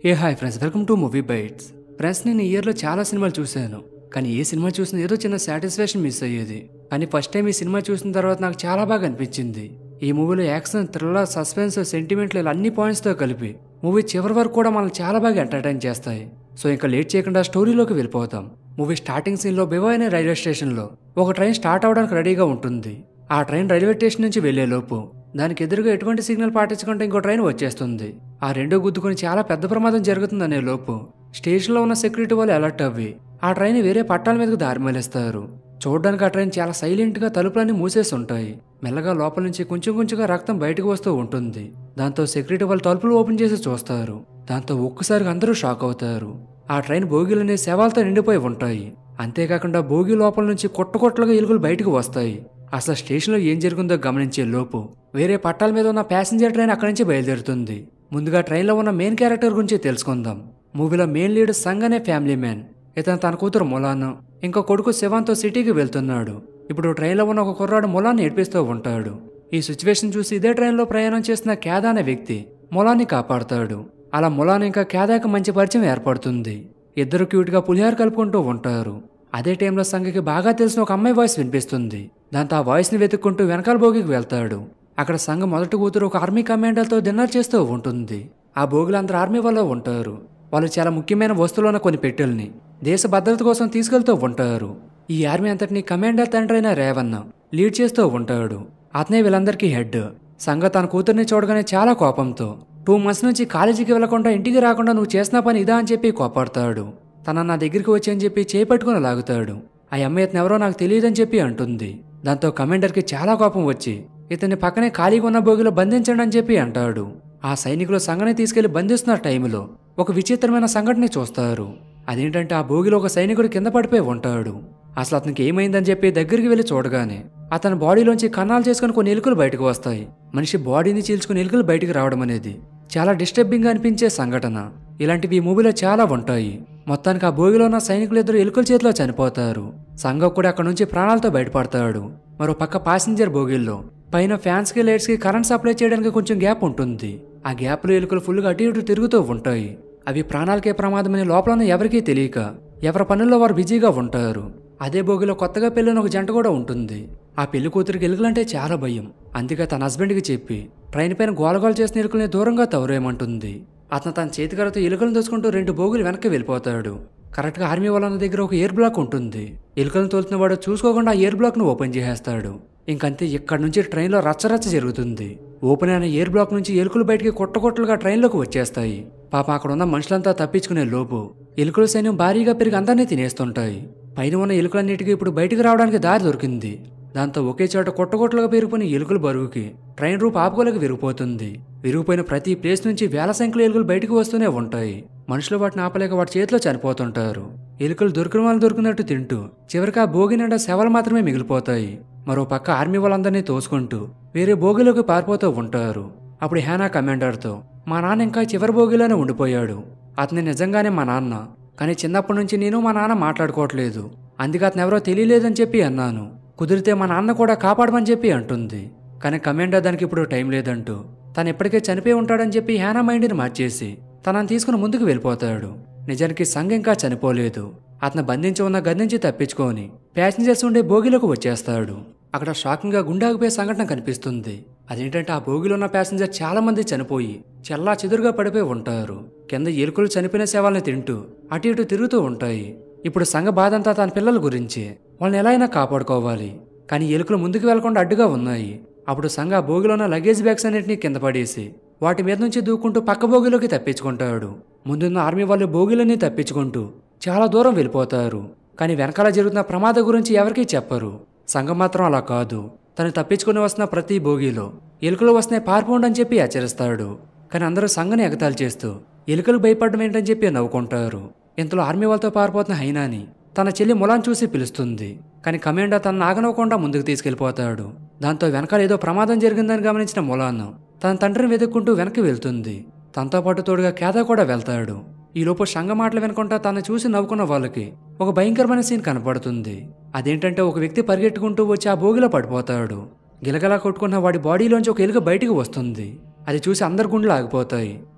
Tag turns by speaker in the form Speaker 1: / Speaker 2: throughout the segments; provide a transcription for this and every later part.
Speaker 1: A hi friends welcome to movie bites friends నేను ఈ ఇయర్లో చాలా సినిమాలు చూశాను కానీ ఏ సినిమా చూసిన ఏదో చిన్న సాటిస్ఫాక్షన్ మిస్ అయ్యేది కానీ ఫస్ట్ టైం ఈ సినిమా చూసిన తర్వాత నాకు చాలా బాగా అనిపించింది ఈ మూవీలో యాక్షన్ థ్రిల్లర్ సస్పెన్స్ సెంటిమెంట్లు ఇలా అన్ని పాయింట్స్తో కలిపి మూవీ చివరి వరకు కూడా మనల్ని చాలా బాగా ఎంటర్టైన్ చేస్తాయి సో ఇంకా లేట్ చేయకుండా స్టోరీలోకి వెళ్ళిపోతాం మూవీ స్టార్టింగ్ సీన్లో బెవో అనే రైల్వే స్టేషన్లో ఒక ట్రైన్ స్టార్ట్ అవడానికి రెడీగా ఉంటుంది ఆ ట్రైన్ రైల్వే స్టేషన్ నుంచి వెళ్లే లోపు దానికి ఎదురుగా ఎటువంటి సిగ్నల్ పాటించకుండా ఇంకో ట్రైన్ వచ్చేస్తుంది ఆ రెండో గుద్దుకొని చాలా పెద్ద ప్రమాదం జరుగుతుందనే లోపు స్టేషన్లో ఉన్న సెక్యూరిటీ వాళ్ళు అలర్ట్ అవ్వి ఆ ట్రైన్ వేరే పట్టాల మీదకు దారి మళ్ళిస్తారు చూడడానికి ఆ ట్రైన్ చాలా సైలెంట్గా తలుపులన్నీ మూసేసి ఉంటాయి మెల్లగా లోపల నుంచి కొంచెం కొంచెంగా రక్తం బయటకు వస్తూ ఉంటుంది దాంతో సెక్యూరిటీ వాళ్ళు తలుపులు ఓపెన్ చేసి చూస్తారు దాంతో ఒక్కసారిగా అందరూ షాక్ అవుతారు ఆ ట్రైన్ బోగీలనే శవాలతో నిండిపోయి ఉంటాయి అంతేకాకుండా బోగి లోపల నుంచి కొట్టకొట్టలుగా ఎలుకలు బయటకు వస్తాయి అసలు స్టేషన్లో ఏం జరుగుందో గమనించే లోపు వేరే పట్టాల మీద ఉన్న ప్యాసింజర్ ట్రైన్ అక్కడి నుంచి బయలుదేరుతుంది ముందుగా ట్రైన్లో ఉన్న మెయిన్ క్యారెక్టర్ గురించి తెలుసుకుందాం మూవీలో మెయిన్ లీడ్ సంగ్ అనే ఫ్యామిలీ మ్యాన్ ఇతను తన కూతురు ములాను ఇంకో కొడుకు శివాన్తో సిటీకి వెళ్తున్నాడు ఇప్పుడు ట్రైన్లో ఉన్న ఒక కుర్రాడు ములాన్ని ఏడిపిస్తూ ఉంటాడు ఈ సిచ్యువేషన్ చూసి ఇదే ట్రైన్లో ప్రయాణం చేస్తున్న క్యాదా అనే వ్యక్తి ములాన్ని కాపాడతాడు అలా ములాన్ ఇంకా క్యాదాకి మంచి పరిచయం ఏర్పడుతుంది ఇద్దరు క్యూట్గా పులిహార కలుపుకుంటూ ఉంటారు అదే టైంలో సంగకి బాగా తెలిసిన ఒక అమ్మాయి వాయిస్ వినిపిస్తుంది దాంతో ఆ వాయిస్ని వెతుక్కుంటూ వెనకాల భోగికి వెళ్తాడు అక్కడ సంఘ మొదటి కూతురు ఒక ఆర్మీ కమాండర్తో డిన్నర్ చేస్తూ ఉంటుంది ఆ భోగులందరూ ఆర్మీ వల్ల ఉంటారు వాళ్ళు చాలా ముఖ్యమైన వస్తువులను కొన్ని పెట్టెల్ని దేశ భద్రత కోసం తీసుకెళ్తూ ఉంటారు ఈ ఆర్మీ అంతటిని కమాండర్ తండ్రి అయిన రేవన్న లీడ్ చేస్తూ ఉంటాడు అతనే వీళ్ళందరికీ హెడ్ సంఘ తన కూతుర్ని చూడగానే చాలా కోపంతో టూ మంత్స్ నుంచి కాలేజీకి వెళ్లకుండా ఇంటికి రాకుండా నువ్వు చేసిన పని ఇదా అని చెప్పి కోపాడతాడు తన నా దగ్గరికి వచ్చి అని చెప్పి చేపట్టుకుని లాగుతాడు ఆ అమ్మాయి ఇతను ఎవరో నాకు తెలియదని చెప్పి అంటుంది దాంతో కమాండర్కి చాలా కోపం వచ్చి ఇతన్ని పక్కనే ఖాళీగా ఉన్న బోగిలో బంధించండి అని చెప్పి అంటాడు ఆ సైనికులు సంఘని తీసుకెళ్లి బంధిస్తున్న టైంలో ఒక విచిత్రమైన సంఘటన చూస్తారు అదేంటంటే ఆ భోగిలో ఒక సైనికుడు కింద పడిపోయి ఉంటాడు అసలు అతనికి ఏమైందని చెప్పి దగ్గరికి వెళ్ళి చూడగానే అతని బాడీలోంచి కన్నాలు చేసుకుని కొన్ని ఎలుకలు బయటకు వస్తాయి మనిషి బాడీని చీల్చుకుని ఎలుకలు బయటకు రావడం అనేది చాలా డిస్టర్బింగ్ గా అనిపించే సంఘటన ఇలాంటివి ఈ మూవీలో చాలా ఉంటాయి మొత్తానికి ఆ భోగిలో ఉన్న సైనికులు ఇద్దరు ఎలుకల చేతిలో చనిపోతారు సంఘం కూడా అక్కడ నుంచి ప్రాణాలతో బయటపడతాడు మరో పక్క పాసింజర్ బోగిల్లో పైన ఫ్యాన్స్ కి లైట్స్ కి కరెంట్ సప్లై చేయడానికి కొంచెం గ్యాప్ ఉంటుంది ఆ గ్యాప్ లో ఎలుకలు ఫుల్గా అటు ఇటు తిరుగుతూ ఉంటాయి అవి ప్రాణాలకే ప్రమాదమని లోపల ఎవరికీ తెలియక ఎవరి పనుల్లో వారు బిజీగా ఉంటారు అదే బోగిలో కొత్తగా పెళ్ళిన ఒక జంట కూడా ఉంటుంది ఆ పెళ్లి కూతురికి ఎలుకలంటే చాలా భయం అందుకే తన హస్బెండ్కి చెప్పి ట్రైన్ పైన గోలగోల చేసిన ఎలుకల్ని దూరంగా తవరేయమంటుంది అతను తన చేతికరతో ఎలుకలను దోచుకుంటూ రెండు బోగులు వెనక్కి వెళ్ళిపోతాడు కరెక్ట్గా ఆర్మీ వాళ్ళ దగ్గర ఒక ఎయిర్ బ్లాక్ ఉంటుంది ఎలుకలను తోలుతున్న వాడు చూసుకోకుండా ఆ ఎయిర్ బ్లాక్ను ఓపెన్ చేసేస్తాడు ఇంకంతే ఇక్కడ నుంచి ట్రైన్లో రచ్చరచ్చ జరుగుతుంది ఓపెన్ అయిన ఎయిర్ బ్లాక్ నుంచి ఎలుకలు బయటికి కొట్టకొట్టలుగా ట్రైన్లోకి వచ్చేస్తాయి పాప అక్కడ ఉన్న మనుషులంతా తప్పించుకునే లోపు ఎలుకల సైన్యం భారీగా పెరిగి అందరినీ తినేస్తుంటాయి పైన ఉన్న ఎలుకలన్నిటికీ ఇప్పుడు బయటికి రావడానికి దారి దొరికింది దాంతో ఒకే చోట కొట్టకొట్టలుగా పెరిగిపోయిన ఎలుకల బరువుకి ట్రైన్ రూపు ఆపుకోలేక విరిగిపోతుంది విరిగిపోయిన ప్రతి ప్లేస్ నుంచి వేల సంఖ్యలో ఎలుకలు బయటకు వస్తూనే ఉంటాయి మనుషులు వాటిని ఆపలేక వాటి చేతిలో చనిపోతుంటారు ఎలుకలు దొరికిన వాళ్ళు దొరికినట్టు తింటూ చివరికి ఆ భోగి నిండా శవాలు మాత్రమే మిగిలిపోతాయి మరో పక్క ఆర్మీ వాళ్ళందరినీ తోసుకుంటూ వేరే భోగిలోకి పారిపోతూ ఉంటారు అప్పుడు హేనా కమాండర్తో మా నాన్న ఇంకా చివరి భోగిలోనే ఉండిపోయాడు అతని నిజంగానే మా నాన్న కానీ చిన్నప్పటి నుంచి నేను మా నాన్న మాట్లాడుకోవట్లేదు అందుకే అతను ఎవరో తెలియలేదని చెప్పి అన్నాను కుదిరితే మా నాన్న కూడా కాపాడమని చెప్పి అంటుంది కానీ కమాండర్ దానికి ఇప్పుడు టైం లేదంటూ తను ఇప్పటికే చనిపోయి ఉంటాడని చెప్పి హ్యానా మైండ్ని మార్చేసి తనని తీసుకుని ముందుకు వెళ్ళిపోతాడు నిజానికి సంఘ ఇంకా చనిపోలేదు అతను బంధించి ఉన్న గది నుంచి తప్పించుకొని ప్యాసింజర్స్ ఉండే బోగిలోకి వచ్చేస్తాడు అక్కడ షాకింగ్ గా గుండాగిపోయే సంఘటన కనిపిస్తుంది అదేంటంటే ఆ బోగిలో ఉన్న ప్యాసింజర్ చాలా మంది చనిపోయి చెల్లా చెదురుగా పడిపోయి ఉంటారు కింద ఎలుకలు చనిపోయిన శవాల్ని తింటూ అటు ఇటు తిరుగుతూ ఉంటాయి ఇప్పుడు సంఘ బాధంతా తన పిల్లల గురించి వాళ్ళని ఎలా అయినా కాపాడుకోవాలి కానీ ఎలుకలు ముందుకు వెళ్లకుండా అడ్డుగా ఉన్నాయి అప్పుడు సంఘ ఆ బోగిలో ఉన్న లగేజ్ బ్యాగ్స్ అన్నింటినీ కింద పడేసి వాటి మీద నుంచి దూకుంటూ పక్క బోగిలోకి తప్పించుకుంటాడు ముందున్న ఆర్మీ వాళ్ళు బోగిలన్నీ తప్పించుకుంటూ చాలా దూరం వెళ్ళిపోతారు కానీ వెనకాల జరుగుతున్న ప్రమాదం గురించి ఎవరికీ చెప్పరు సంఘం మాత్రం అలా కాదు తను తప్పించుకుని వస్తున్న ప్రతి బోగిలో ఎలుకలు వస్తున్నాయి పారిపోండి అని చెప్పి హెచ్చరిస్తాడు కానీ అందరూ సంఘని ఎగతాళి చేస్తూ ఎలుకలు భయపడడం ఏంటని చెప్పి నవ్వుకుంటారు ఇంతలో ఆర్మీ వాళ్ళతో పారిపోతున్న హైనాని తన చెల్లి ములాన్ చూసి పిలుస్తుంది కానీ కమాండర్ తన నాగనవ్వకుండా ముందుకు తీసుకెళ్లిపోతాడు దాంతో వెనకాల ఏదో ప్రమాదం జరిగిందని గమనించిన ములాన్ తన తండ్రిని వెతుక్కుంటూ వెనక్కి వెళ్తుంది తనతో పాటు తోడుగా కేదా కూడా వెళ్తాడు ఈలోపు సంఘ మాటలు వినకుండా తను చూసి నవ్వుకున్న వాళ్ళకి ఒక భయంకరమైన సీన్ కనపడుతుంది అదేంటంటే ఒక వ్యక్తి పరిగెట్టుకుంటూ వచ్చి ఆ భోగిలో పడిపోతాడు గిలగలా కొట్టుకున్న వాడి బాడీలోంచి ఒక ఎలుక బయటికి వస్తుంది అది చూసి అందరి గుండెలు ఆగిపోతాయి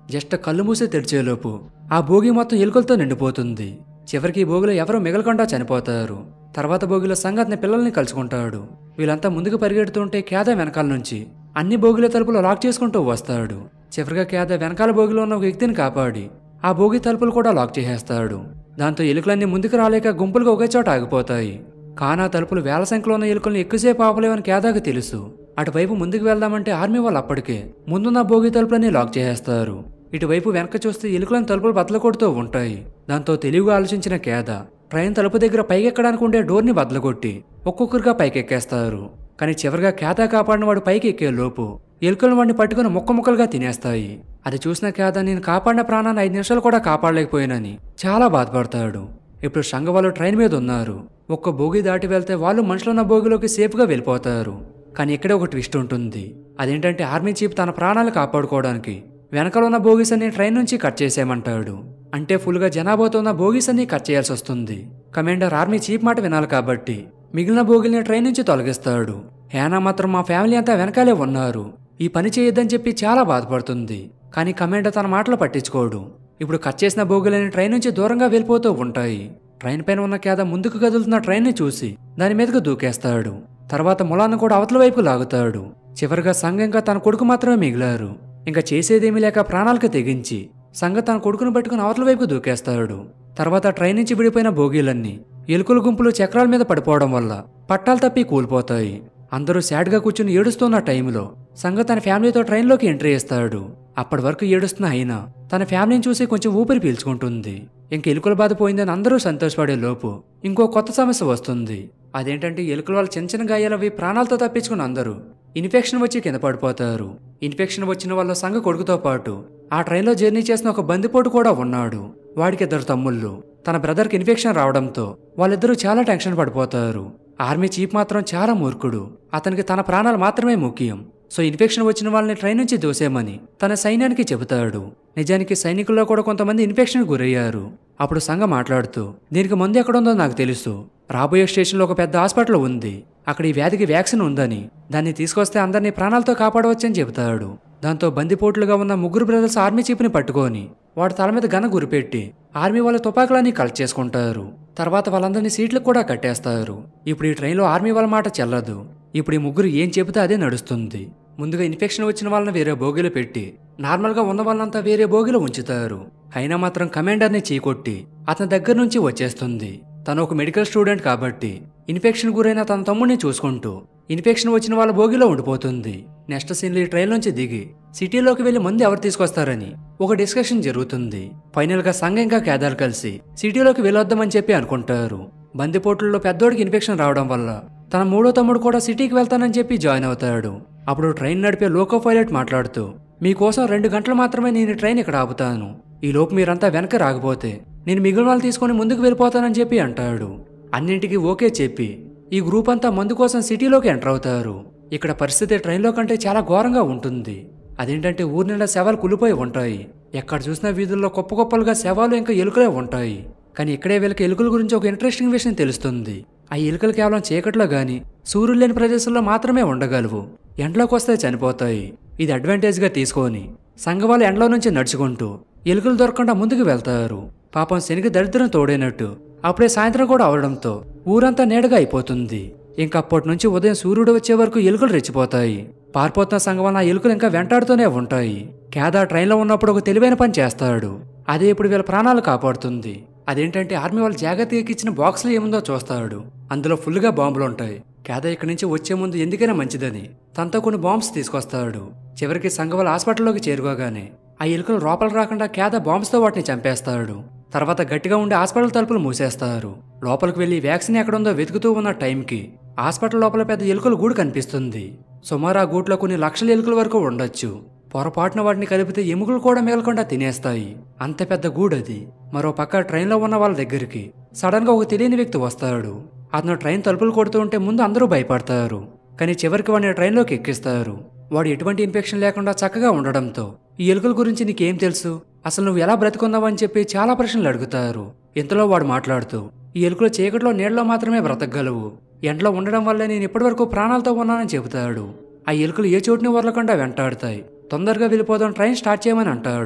Speaker 1: జస్ట్ కళ్ళు మూసి తెరిచేలోపు ఆ భోగి మొత్తం ఎలుకలతో నిండిపోతుంది చివరికి ఈ భోగిలో ఎవరో మిగలకుండా చనిపోతారు తర్వాత భోగిలో సంగతిని పిల్లల్ని కలుసుకుంటాడు వీళ్ళంతా ముందుకు పరిగెడుతుంటే కేద వెనకాల నుంచి అన్ని భోగిల తలుపులు లాక్ చేసుకుంటూ వస్తాడు చివరిగా కేద వెనకాల భోగిలో ఉన్న ఒక వ్యక్తిని కాపాడి ఆ భోగి తలుపులు కూడా లాక్ చేసేస్తాడు దాంతో ఎలుకలన్నీ ముందుకు రాలేక గుంపులుగా ఒకే చోట ఆగిపోతాయి కానా తలుపులు వేల సంఖ్యలో ఉన్న ఎలుకల్ని ఎక్కువసేపు ఆపలేవని కేదాకు తెలుసు అటువైపు ముందుకు వెళ్దామంటే ఆర్మీ వాళ్ళు అప్పటికే ముందున్న భోగి తలుపులన్నీ లాక్ చేసేస్తారు ఇటువైపు వెనక చూస్తే ఎలుకలను తలుపులు బద్దలు కొడుతూ ఉంటాయి దాంతో తెలివిగా ఆలోచించిన కేద ట్రైన్ తలుపు దగ్గర పైకెక్కడానికి ఉండే డోర్ని బద్దలగొట్టి ఒక్కొక్కరుగా పైకెక్కేస్తారు కానీ చివరిగా కేదా కాపాడిన వాడు పైకి ఎక్కే లోపు ఎలుకలను వాడిని పట్టుకుని ముక్క ముక్కలుగా తినేస్తాయి అది చూసిన కేద నేను కాపాడిన ప్రాణాన్ని ఐదు నిమిషాలు కూడా కాపాడలేకపోయానని చాలా బాధపడతాడు ఇప్పుడు షంగ వాళ్ళు ట్రైన్ మీద ఉన్నారు ఒక్క బోగి దాటి వెళ్తే వాళ్ళు మనుషులున్న బోగిలోకి సేఫ్గా వెళ్ళిపోతారు కానీ ఇక్కడే ఒక ట్విస్ట్ ఉంటుంది అదేంటంటే ఆర్మీ చీఫ్ తన ప్రాణాలు కాపాడుకోవడానికి వెనకాల ఉన్న బోగీస్ అన్ని ట్రైన్ నుంచి కట్ చేసేయమంటాడు అంటే ఫుల్గా జనాభాతో ఉన్న బోగీస్ అన్ని కట్ చేయాల్సి వస్తుంది కమాండర్ ఆర్మీ చీఫ్ మాట వినాలి కాబట్టి మిగిలిన బోగిల్ని ట్రైన్ నుంచి తొలగిస్తాడు హేనా మాత్రం మా ఫ్యామిలీ అంతా వెనకాలే ఉన్నారు ఈ పని చేయొద్దని చెప్పి చాలా బాధపడుతుంది కానీ కమాండర్ తన మాటలు పట్టించుకోడు ఇప్పుడు కట్ చేసిన బోగులని ట్రైన్ నుంచి దూరంగా వెళ్ళిపోతూ ఉంటాయి ట్రైన్ పైన ఉన్న కేద ముందుకు కదులుతున్న ట్రైన్ని చూసి దాని మీదకు దూకేస్తాడు తర్వాత ములాన్ని కూడా అవతల వైపు లాగుతాడు చివరిగా సంఘ ఇంకా తన కొడుకు మాత్రమే మిగిలారు ఇంకా చేసేదేమీ లేక ప్రాణాలకు తెగించి సంఘ తన కొడుకును పట్టుకుని అవతల వైపు దూకేస్తాడు తర్వాత ట్రైన్ నుంచి విడిపోయిన బోగీలన్నీ ఎలుకల గుంపులు చక్రాల మీద పడిపోవడం వల్ల పట్టాలు తప్పి కూలిపోతాయి అందరూ సాడ్గా కూర్చుని ఏడుస్తున్న టైంలో సంగ తన ఫ్యామిలీతో ట్రైన్లోకి ఎంట్రీ ఇస్తాడు అప్పటి వరకు ఏడుస్తున్న అయినా తన ఫ్యామిలీని చూసి కొంచెం ఊపిరి పీల్చుకుంటుంది ఇంక ఎలుకల బాధ పోయిందని అందరూ సంతోషపడే లోపు ఇంకో కొత్త సమస్య వస్తుంది అదేంటంటే ఎలుకల వాళ్ళ చిన్న చిన్న గాయాలవి ప్రాణాలతో తప్పించుకుని అందరూ ఇన్ఫెక్షన్ వచ్చి కింద పడిపోతారు ఇన్ఫెక్షన్ వచ్చిన వాళ్ళ సంఘ కొడుకుతో పాటు ఆ ట్రైన్లో జర్నీ చేసిన ఒక బందిపోటు కూడా ఉన్నాడు వాడికి ఇద్దరు తమ్ముళ్ళు తన బ్రదర్కి ఇన్ఫెక్షన్ రావడంతో వాళ్ళిద్దరూ చాలా టెన్షన్ పడిపోతారు ఆర్మీ చీఫ్ మాత్రం చాలా మూర్ఖుడు అతనికి తన ప్రాణాలు మాత్రమే ముఖ్యం సో ఇన్ఫెక్షన్ వచ్చిన వాళ్ళని ట్రైన్ నుంచి దోసేమని తన సైన్యానికి చెబుతాడు నిజానికి సైనికుల్లో కూడా కొంతమంది ఇన్ఫెక్షన్ గురయ్యారు అప్పుడు సంఘ మాట్లాడుతూ దీనికి మందు ఎక్కడుందో నాకు తెలుసు రాబోయే స్టేషన్లో ఒక పెద్ద హాస్పిటల్ ఉంది అక్కడ ఈ వ్యాధికి వ్యాక్సిన్ ఉందని దాన్ని తీసుకొస్తే అందరినీ ప్రాణాలతో కాపాడవచ్చని చెబుతాడు దాంతో బందిపోట్లుగా ఉన్న ముగ్గురు బ్రదర్స్ ఆర్మీ చీఫ్ని పట్టుకొని వాడు తల మీద గన గురిపెట్టి ఆర్మీ వాళ్ళ తుపాకులన్నీ కలెక్ట్ చేసుకుంటారు తర్వాత వాళ్ళందరినీ సీట్లకు కూడా కట్టేస్తారు ఇప్పుడు ఈ ట్రైన్లో ఆర్మీ వాళ్ళ మాట చెల్లదు ఇప్పుడు ఈ ముగ్గురు ఏం చెబితే అదే నడుస్తుంది ముందుగా ఇన్ఫెక్షన్ వచ్చిన వాళ్ళని వేరే బోగిలో పెట్టి నార్మల్గా ఉన్న వాళ్ళంతా వేరే బోగిలో ఉంచుతారు అయినా మాత్రం కమాండర్ని చీకొట్టి అతని దగ్గర నుంచి వచ్చేస్తుంది తను ఒక మెడికల్ స్టూడెంట్ కాబట్టి ఇన్ఫెక్షన్ గురైన తన తమ్ముడిని చూసుకుంటూ ఇన్ఫెక్షన్ వచ్చిన వాళ్ళ బోగిలో ఉండిపోతుంది నెక్స్ట్ సీన్లో ఈ ట్రైన్ నుంచి దిగి సిటీలోకి వెళ్లి మంది ఎవరు తీసుకొస్తారని ఒక డిస్కషన్ జరుగుతుంది ఫైనల్ గా సంఘం ఇంకా కేదాలు కలిసి సిటీలోకి వెళ్ళొద్దామని చెప్పి అనుకుంటారు బందిపోట్లలో పెద్దోడికి ఇన్ఫెక్షన్ రావడం వల్ల తన మూడో తమ్ముడు కూడా సిటీకి వెళ్తానని చెప్పి జాయిన్ అవుతాడు అప్పుడు ట్రైన్ నడిపే లోకో పైలట్ మాట్లాడుతూ మీకోసం రెండు గంటలు మాత్రమే నేను ఈ ట్రైన్ ఇక్కడ ఆపుతాను ఈ లోపు మీరంతా వెనక రాకపోతే నేను మిగిలిన వాళ్ళు తీసుకొని ముందుకు వెళ్ళిపోతానని చెప్పి అంటాడు అన్నింటికి ఓకే చెప్పి ఈ గ్రూప్ అంతా మందు కోసం సిటీలోకి ఎంటర్ అవుతారు ఇక్కడ పరిస్థితి ట్రైన్లో కంటే చాలా ఘోరంగా ఉంటుంది అదేంటంటే ఊరి నిండా శవాలు కులిపోయి ఉంటాయి ఎక్కడ చూసినా వీధుల్లో కుప్ప కుప్పలుగా శవాలు ఇంకా ఎలుకలే ఉంటాయి కానీ ఇక్కడే వీళ్ళకి ఎలుకల గురించి ఒక ఇంట్రెస్టింగ్ విషయం తెలుస్తుంది ఆ ఎలుకలు కేవలం చీకట్లో గాని సూర్యుడు లేని ప్రదేశంలో మాత్రమే ఉండగలవు ఎండలోకి వస్తే చనిపోతాయి ఇది అడ్వాంటేజ్గా తీసుకొని సంఘ వాళ్ళు ఎండలో నుంచి నడుచుకుంటూ ఎలుకలు దొరకకుండా ముందుకు వెళ్తారు పాపం శనికి దరిద్రం తోడైనట్టు అప్పుడే సాయంత్రం కూడా అవడంతో ఊరంతా నీడగా అయిపోతుంది ఇంకప్పటి నుంచి ఉదయం సూర్యుడు వచ్చే వరకు ఎలుకలు రెచ్చిపోతాయి పారిపోతున్న సంఘం వల్ల ఆ ఎలుకలు ఇంకా వెంటాడుతూనే ఉంటాయి కేదా ట్రైన్లో ఉన్నప్పుడు ఒక తెలివైన పని చేస్తాడు అదే ఇప్పుడు వీళ్ళ ప్రాణాలు కాపాడుతుంది అదేంటంటే ఆర్మీ వాళ్ళు జాగ్రత్తగా ఎక్కించిన బాక్స్లో ఏముందో చూస్తాడు అందులో ఫుల్గా బాంబులు ఉంటాయి కేదా ఇక్కడి నుంచి వచ్చే ముందు ఎందుకైనా మంచిదని తనతో కొన్ని బాంబ్స్ తీసుకొస్తాడు చివరికి సంఘవాళ్ళ హాస్పిటల్లోకి చేరుకోగానే ఆ ఎలుకలు లోపల రాకుండా కేద బాంబ్స్తో వాటిని చంపేస్తాడు తర్వాత గట్టిగా ఉండే హాస్పిటల్ తలుపులు మూసేస్తారు లోపలికి వెళ్లి వ్యాక్సిన్ ఎక్కడుందో వెతుకుతూ ఉన్న టైంకి హాస్పిటల్ లోపల పెద్ద ఎలుకల గూడు కనిపిస్తుంది సుమారు ఆ గూట్లో కొన్ని లక్షల ఎలుకల వరకు ఉండొచ్చు పొరపాటున వాటిని కలిపితే ఎముకలు కూడా మిగలకుండా తినేస్తాయి అంత పెద్ద గూడది మరో పక్క ట్రైన్లో ఉన్న వాళ్ళ దగ్గరికి సడన్ గా ఒక తెలియని వ్యక్తి వస్తాడు అతను ట్రైన్ తలుపులు కొడుతూ ఉంటే ముందు అందరూ భయపడతారు కానీ చివరికి వాడిని ట్రైన్లోకి ఎక్కిస్తారు వాడు ఎటువంటి ఇన్ఫెక్షన్ లేకుండా చక్కగా ఉండడంతో ఈ ఎలుకల గురించి నీకేం తెలుసు అసలు నువ్వు ఎలా బ్రతుకున్నావని చెప్పి చాలా ప్రశ్నలు అడుగుతారు ఇంతలో వాడు మాట్లాడుతూ ఈ ఎలుకలు చీకట్లో నీళ్ళలో మాత్రమే బ్రతకగలవు ఎండలో ఉండడం వల్లే నేను ఇప్పటివరకు ప్రాణాలతో ఉన్నానని చెబుతాడు ఆ ఎలుకలు ఏ చోటుని వదలకుండా వెంటాడుతాయి తొందరగా వెళ్ళిపోదాం ట్రైన్ స్టార్ట్ చేయమని అంటాడు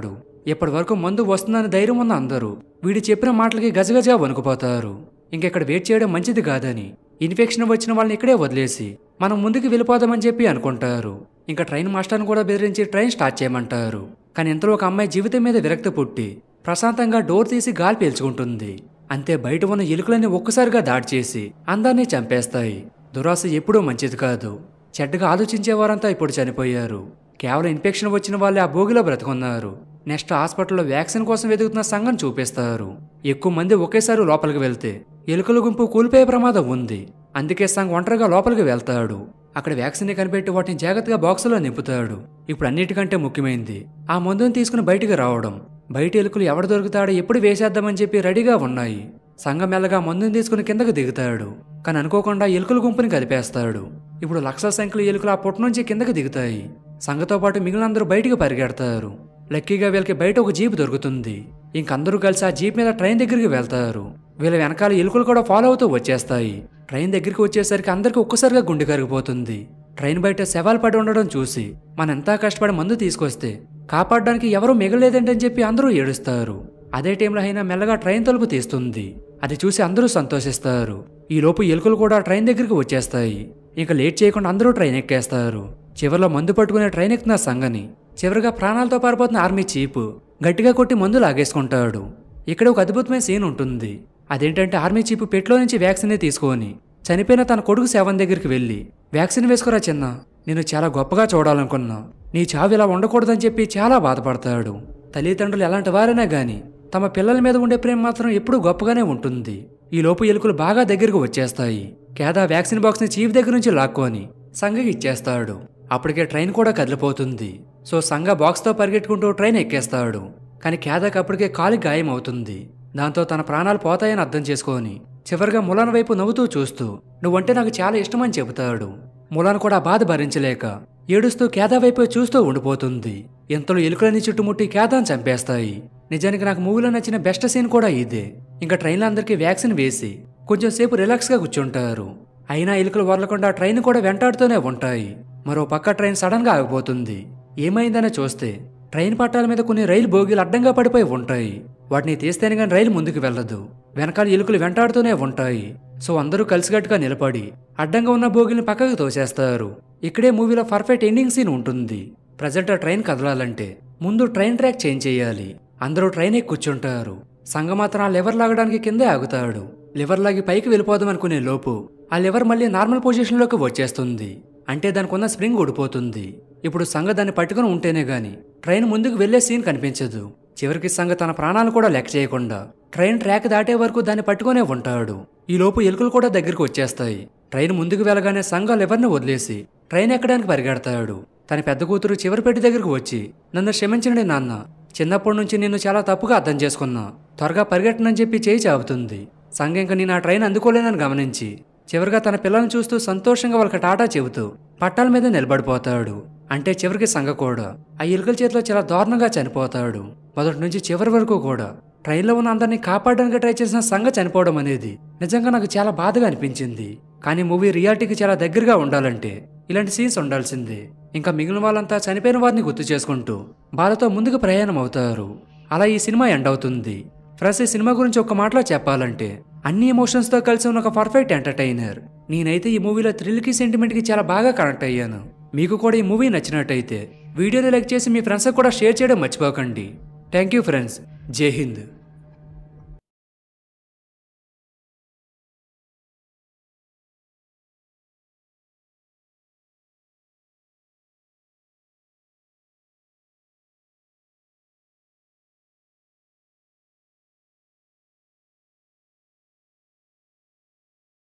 Speaker 1: ఇప్పటి వరకు మందు వస్తుందని ధైర్యం ఉన్న అందరూ వీడు చెప్పిన మాటలకి గజగజా వణుకుపోతారు ఇంకెక్కడ వెయిట్ చేయడం మంచిది కాదని ఇన్ఫెక్షన్ వచ్చిన వాళ్ళని ఇక్కడే వదిలేసి మనం ముందుకు వెళ్ళిపోదామని చెప్పి అనుకుంటారు ఇంకా ట్రైన్ మాస్టర్ని కూడా బెదిరించి ట్రైన్ స్టార్ట్ చేయమంటారు కానీ ఇంతలో ఒక అమ్మాయి జీవితం మీద విరక్తి పుట్టి ప్రశాంతంగా డోర్ తీసి గాలి పీల్చుకుంటుంది అంతే బయట ఉన్న ఎలుకలన్నీ ఒక్కసారిగా దాడి చేసి అందరినీ చంపేస్తాయి దురాశ ఎప్పుడూ మంచిది కాదు చెడ్డగా ఆలోచించే వారంతా ఇప్పుడు చనిపోయారు కేవలం ఇన్ఫెక్షన్ వచ్చిన వాళ్ళే ఆ భోగిలో బ్రతుకున్నారు నెక్స్ట్ హాస్పిటల్లో వ్యాక్సిన్ కోసం వెతుకుతున్న సంఘం చూపిస్తారు ఎక్కువ మంది ఒకేసారి లోపలికి వెళ్తే ఎలుకల గుంపు కూలిపోయే ప్రమాదం ఉంది అందుకే సంఘం ఒంటరిగా లోపలికి వెళ్తాడు అక్కడ వ్యాక్సిన్ కనిపెట్టి వాటిని జాగ్రత్తగా బాక్సులో నింపుతాడు ఇప్పుడు అన్నిటికంటే ముఖ్యమైనది ఆ మందుని తీసుకుని బయటికి రావడం బయట ఎలుకలు ఎవడు దొరుకుతాడో ఎప్పుడు వేసేద్దామని చెప్పి రెడీగా ఉన్నాయి సంఘం మెల్లగా మందుని తీసుకుని కిందకు దిగుతాడు కానీ అనుకోకుండా ఎలుకల గుంపుని కలిపేస్తాడు ఇప్పుడు లక్షల సంఖ్యలో ఎలుకలు ఆ పుట్ట నుంచి కిందకు దిగుతాయి సంఘతో పాటు మిగిలినందరూ బయటికి పరిగెడతారు లక్కీగా వీళ్ళకి బయట ఒక జీప్ దొరుకుతుంది ఇంకందరూ కలిసి ఆ జీప్ మీద ట్రైన్ దగ్గరికి వెళ్తారు వీళ్ళ వెనకాల ఎలుకలు కూడా ఫాలో అవుతూ వచ్చేస్తాయి ట్రైన్ దగ్గరికి వచ్చేసరికి అందరికి ఒక్కసారిగా గుండె కరిగిపోతుంది ట్రైన్ బయట శవాలు పడి ఉండడం చూసి మన ఎంతా కష్టపడి మందు తీసుకొస్తే కాపాడడానికి ఎవరూ మిగలేదేంటని చెప్పి అందరూ ఏడుస్తారు అదే టైంలో అయినా మెల్లగా ట్రైన్ తలుపు తీస్తుంది అది చూసి అందరూ సంతోషిస్తారు ఈలోపు ఎలుకలు కూడా ట్రైన్ దగ్గరికి వచ్చేస్తాయి ఇంకా లేట్ చేయకుండా అందరూ ట్రైన్ ఎక్కేస్తారు చివరిలో మందు పట్టుకునే ట్రైన్ ఎక్కుతున్న సంగని చివరిగా ప్రాణాలతో పారిపోతున్న ఆర్మీ చీపు గట్టిగా కొట్టి మందు లాగేసుకుంటాడు ఇక్కడ ఒక అద్భుతమైన సీన్ ఉంటుంది అదేంటంటే ఆర్మీ చీపు పెట్లో నుంచి వ్యాక్సిన్ తీసుకొని చనిపోయిన తన కొడుకు శవం దగ్గరికి వెళ్ళి వ్యాక్సిన్ వేసుకోరా చిన్న నేను చాలా గొప్పగా చూడాలనుకున్నా నీ చావు ఇలా ఉండకూడదని చెప్పి చాలా బాధపడతాడు తల్లిదండ్రులు ఎలాంటి వారైనా గాని తమ పిల్లల మీద ఉండే ప్రేమ మాత్రం ఎప్పుడూ గొప్పగానే ఉంటుంది ఈ లోపు ఎలుకలు బాగా దగ్గరకు వచ్చేస్తాయి కేదా వ్యాక్సిన్ బాక్స్ని చీఫ్ దగ్గర నుంచి లాక్కొని సంఘకి ఇచ్చేస్తాడు అప్పటికే ట్రైన్ కూడా కదిలిపోతుంది సో సంఘ బాక్స్తో పరిగెట్టుకుంటూ ట్రైన్ ఎక్కేస్తాడు కానీ కేదాకి అప్పటికే కాలి గాయం అవుతుంది దాంతో తన ప్రాణాలు పోతాయని అర్థం చేసుకొని చివరిగా ములాన్ వైపు నవ్వుతూ చూస్తూ నువ్వంటే నాకు చాలా ఇష్టమని చెబుతాడు ములాన్ కూడా ఆ బాధ భరించలేక ఏడుస్తూ కేదా వైపు చూస్తూ ఉండిపోతుంది ఎంతలో ఎలుకలని చుట్టుముట్టి కేదాన్ని చంపేస్తాయి నిజానికి నాకు మూవీలో నచ్చిన బెస్ట్ సీన్ కూడా ఇదే ఇంకా ట్రైన్లో అందరికీ వ్యాక్సిన్ వేసి కొంచెం సేపు రిలాక్స్గా కూర్చుంటారు అయినా ఎలుకలు వదలకుండా ట్రైన్ కూడా వెంటాడుతూనే ఉంటాయి మరో పక్క ట్రైన్ సడన్ గా ఆగిపోతుంది ఏమైందని చూస్తే ట్రైన్ పట్టాల మీద కొన్ని రైలు బోగీలు అడ్డంగా పడిపోయి ఉంటాయి వాటిని తీస్తేనే కానీ రైలు ముందుకు వెళ్ళదు వెనకాల ఎలుకలు వెంటాడుతూనే ఉంటాయి సో అందరూ కలిసికట్టుగా నిలబడి అడ్డంగా ఉన్న బోగిని పక్కకు తోసేస్తారు ఇక్కడే మూవీలో పర్ఫెక్ట్ ఎండింగ్ సీన్ ఉంటుంది ప్రజెంట్ ఆ ట్రైన్ కదలాలంటే ముందు ట్రైన్ ట్రాక్ చేంజ్ చేయాలి అందరూ ట్రైన్ ఎక్కి కూర్చుంటారు సంగ మాత్రం ఆ లివర్ లాగడానికి కిందే ఆగుతాడు లివర్ లాగి పైకి వెళ్ళిపోదాం అనుకునే లోపు ఆ లివర్ మళ్ళీ నార్మల్ పొజిషన్లోకి వచ్చేస్తుంది అంటే దానికి ఉన్న స్ప్రింగ్ ఊడిపోతుంది ఇప్పుడు సంగ దాన్ని పట్టుకుని ఉంటేనే గాని ట్రైన్ ముందుకు వెళ్లే సీన్ కనిపించదు చివరికి సంగ తన ప్రాణాలు కూడా లెక్క చేయకుండా ట్రైన్ ట్రాక్ దాటే వరకు దాన్ని పట్టుకునే ఉంటాడు ఈ లోపు ఎలుకలు కూడా దగ్గరికి వచ్చేస్తాయి ట్రైన్ ముందుకు వెళ్ళగానే సంఘ లివర్ని వదిలేసి ట్రైన్ ఎక్కడానికి పరిగెడతాడు తన పెద్ద కూతురు చివరి పెట్టి దగ్గరకు వచ్చి నన్ను క్షమించండి నాన్న చిన్నప్పటి నుంచి నిన్ను చాలా తప్పుగా అర్థం చేసుకున్నా త్వరగా పరిగెట్టనని చెప్పి చేయి చాపుతుంది సంఘ ఇంకా నేను ఆ ట్రైన్ అందుకోలేనని గమనించి చివరిగా తన పిల్లల్ని చూస్తూ సంతోషంగా వాళ్ళకి టాటా చెబుతూ పట్టాల మీద నిలబడిపోతాడు అంటే చివరికి సంఘ కూడా ఆ ఎలుకల చేతిలో చాలా దారుణంగా చనిపోతాడు మొదటి నుంచి చివరి వరకు కూడా ట్రైన్లో ఉన్న అందరినీ కాపాడడానికి ట్రై చేసిన సంఘ చనిపోవడం అనేది నిజంగా నాకు చాలా బాధగా అనిపించింది కానీ మూవీ రియాలిటీకి చాలా దగ్గరగా ఉండాలంటే ఇలాంటి సీన్స్ ఉండాల్సిందే ఇంకా మిగిలిన వాళ్ళంతా చనిపోయిన వారిని గుర్తు చేసుకుంటూ బాధతో ముందుకు ప్రయాణం అవుతారు అలా ఈ సినిమా ఎండ్ అవుతుంది ఫ్రెండ్స్ ఈ సినిమా గురించి ఒక మాటలో చెప్పాలంటే అన్ని ఎమోషన్స్తో కలిసి ఉన్న ఒక పర్ఫెక్ట్ ఎంటర్టైనర్ నేనైతే ఈ మూవీలో థ్రిల్కి సెంటిమెంట్కి చాలా బాగా కనెక్ట్ అయ్యాను మీకు కూడా ఈ మూవీ నచ్చినట్టయితే వీడియోని లైక్ చేసి మీ ఫ్రెండ్స్కి కూడా షేర్ చేయడం మర్చిపోకండి థ్యాంక్ యూ ఫ్రెండ్స్ జై హింద్